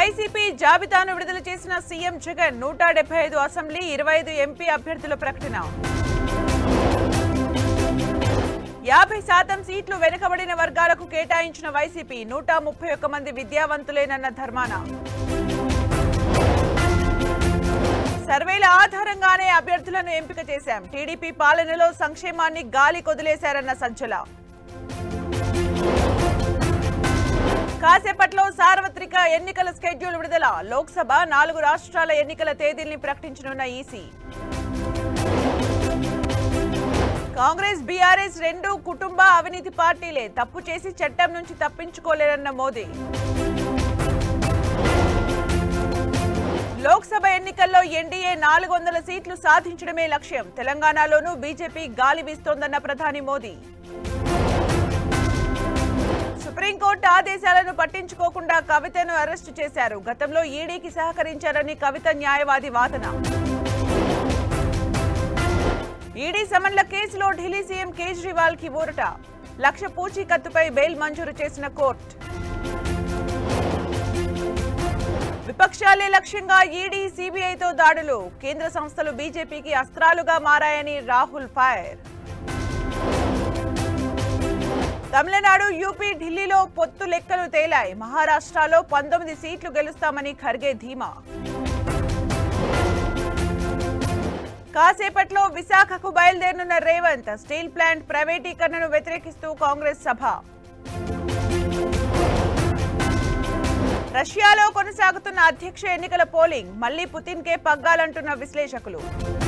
YCP జాబితాను విడుదల చేసిన సీఎం జగన్ నూట డెబ్బై ఐదు అసెంబ్లీ ఇరవై ఐదు ఎంపీ అభ్యర్థుల ప్రకటన యాభై శాతం సీట్లు వెనుకబడిన వర్గాలకు కేటాయించిన వైసీపీ నూట ముప్పై ఒక్క మంది విద్యావంతులేనన్న ధర్మాన సర్వేల ఆధారంగానే అభ్యర్థులను ఎంపిక చేశాం టీడీపీ పాలనలో సంక్షేమాన్ని గాలి కొదిలేశారన్న సంచల కాసేపట్లో సార్వత్రిక ఎన్నికల స్కెడ్యూల్ విడుదల లోక్సభ నాలుగు రాష్ట్రాల ఎన్నికల తేదీల్ని ప్రకటించనున్న ఈసీ కాంగ్రెస్ బీఆర్ఎస్ రెండు కుటుంబ అవినీతి పార్టీలే తప్పు చేసి చట్టం నుంచి తప్పించుకోలేరన్న మోదీ లోక్సభ ఎన్నికల్లో ఎన్డీఏ నాలుగు వందల సీట్లు సాధించడమే లక్ష్యం తెలంగాణలోనూ బీజేపీ గాలి వీస్తోందన్న ప్రధాని మోదీ సుప్రీంకోర్టు ఆదేశాలను పట్టించుకోకుండా కవితను అరెస్టు చేశారు గతంలో ఈడీకి సహకరించారని కవిత న్యాయవాది వాదన ఈడీ సమన్ల కేసులో ఢిల్లీ సీఎం కేజ్రీవాల్ కి ఊరట లక్ష పూచీకత్తుపై బెయిల్ మంజూరు చేసిన కోర్టు విపక్షాలే లక్ష్యంగా ఈడీ సీబీఐతో దాడులు కేంద్ర సంస్థలు బీజేపీకి అస్త్రాలుగా మారాయని రాహుల్ ఫైర్ తమిళనాడు యూపీ ఢిల్లీలో పొత్తు లెక్కలు తేలాయి మహారాష్ట్రలో పంతొమ్మిది సీట్లు గెలుస్తామని ఖర్గే ధీమా కాసేపట్లో విశాఖకు బయలుదేరనున్న రేవంత్ స్టీల్ ప్లాంట్ ప్రైవేటీకరణను వ్యతిరేకిస్తూ కాంగ్రెస్ సభ రష్యాలో కొనసాగుతున్న అధ్యక్ష ఎన్నికల పోలింగ్ మళ్లీ పుతిన్కే పగ్గాలంటున్న విశ్లేషకులు